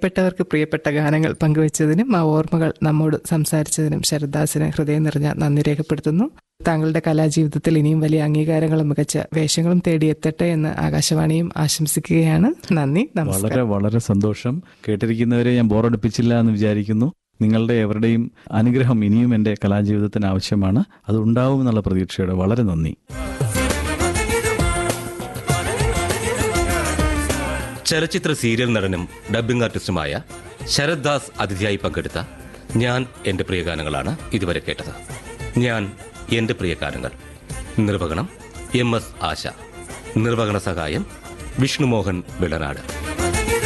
പ്രിയപ്പെട്ടവർക്ക് പ്രിയപ്പെട്ട ഗാനങ്ങൾ പങ്കുവച്ചതിനും ആ ഓർമ്മകൾ നമ്മോട് സംസാരിച്ചതിനും ശരദാസിന് ഹൃദയം നിറഞ്ഞ നന്ദി രേഖപ്പെടുത്തുന്നു താങ്കളുടെ കലാജീവിതത്തിൽ ഇനിയും വലിയ അംഗീകാരങ്ങളും മികച്ച വേഷങ്ങളും തേടിയെത്തട്ടെ എന്ന് ആകാശവാണിയും ആശംസിക്കുകയാണ് നന്ദി നമസ്കാരം വളരെ വളരെ സന്തോഷം കേട്ടിരിക്കുന്നവരെ ഞാൻ ബോറടിപ്പിച്ചില്ല എന്ന് വിചാരിക്കുന്നു നിങ്ങളുടെ എവരുടെയും അനുഗ്രഹം ഇനിയും എൻ്റെ കലാജീവിതത്തിന് ആവശ്യമാണ് അത് ഉണ്ടാവും എന്നുള്ള പ്രതീക്ഷയോടെ വളരെ നന്ദി ചലച്ചിത്ര സീരിയൽ നടനും ഡബ്ബിംഗ് ആർട്ടിസ്റ്റുമായ ശരത് ദാസ് അതിഥിയായി പങ്കെടുത്ത ഞാൻ എന്റെ പ്രിയഗാനങ്ങളാണ് ഇതുവരെ കേട്ടത് ഞാൻ എന്റെ പ്രിയഗാനങ്ങൾ നിർവഹണം എം എസ് ആശ നിർവഹണ സഹായം വിഷ്ണുമോഹൻ വിളനാട്